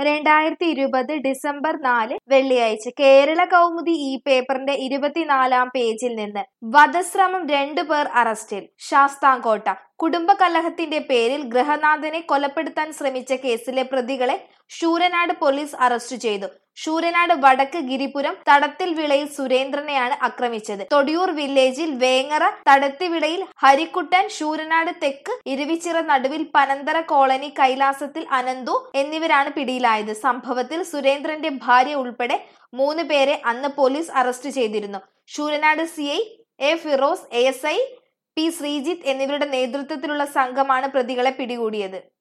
രണ്ടായിരത്തി ഇരുപത് ഡിസംബർ നാല് വെള്ളിയാഴ്ച കേരള കൗമുദി ഈ പേപ്പറിന്റെ ഇരുപത്തിനാലാം പേജിൽ നിന്ന് വധശ്രമം രണ്ടുപേർ അറസ്റ്റിൽ ശാസ്താംകോട്ട കുടുംബകലഹത്തിന്റെ പേരിൽ ഗൃഹനാഥനെ കൊലപ്പെടുത്താൻ ശ്രമിച്ച കേസിലെ പ്രതികളെ ശൂരനാട് പോലീസ് അറസ്റ്റ് ചെയ്തു ശൂരനാട് വടക്ക് ഗിരിപുരം തടത്തിൽ വിളയിൽ സുരേന്ദ്രനെയാണ് ആക്രമിച്ചത് തൊടിയൂർ വില്ലേജിൽ വേങ്ങറ തടത്തിവിളയിൽ ഹരിക്കുട്ടൻ ശൂരനാട് തെക്ക് ഇരുവിച്ചിറ നടുവിൽ പനന്തര കോളനി കൈലാസത്തിൽ അനന്തു എന്നിവരാണ് പിടിയിലായത് സംഭവത്തിൽ സുരേന്ദ്രന്റെ ഭാര്യ ഉൾപ്പെടെ മൂന്ന് പേരെ അന്ന് പോലീസ് അറസ്റ്റ് ചെയ്തിരുന്നു Sooranad C I A Firoz A S I P Sreejith എന്നിവരുടെ നേതൃത്വത്തിലുള്ള സംഘമാണ് പ്രതികളെ പിടികൂടിയത്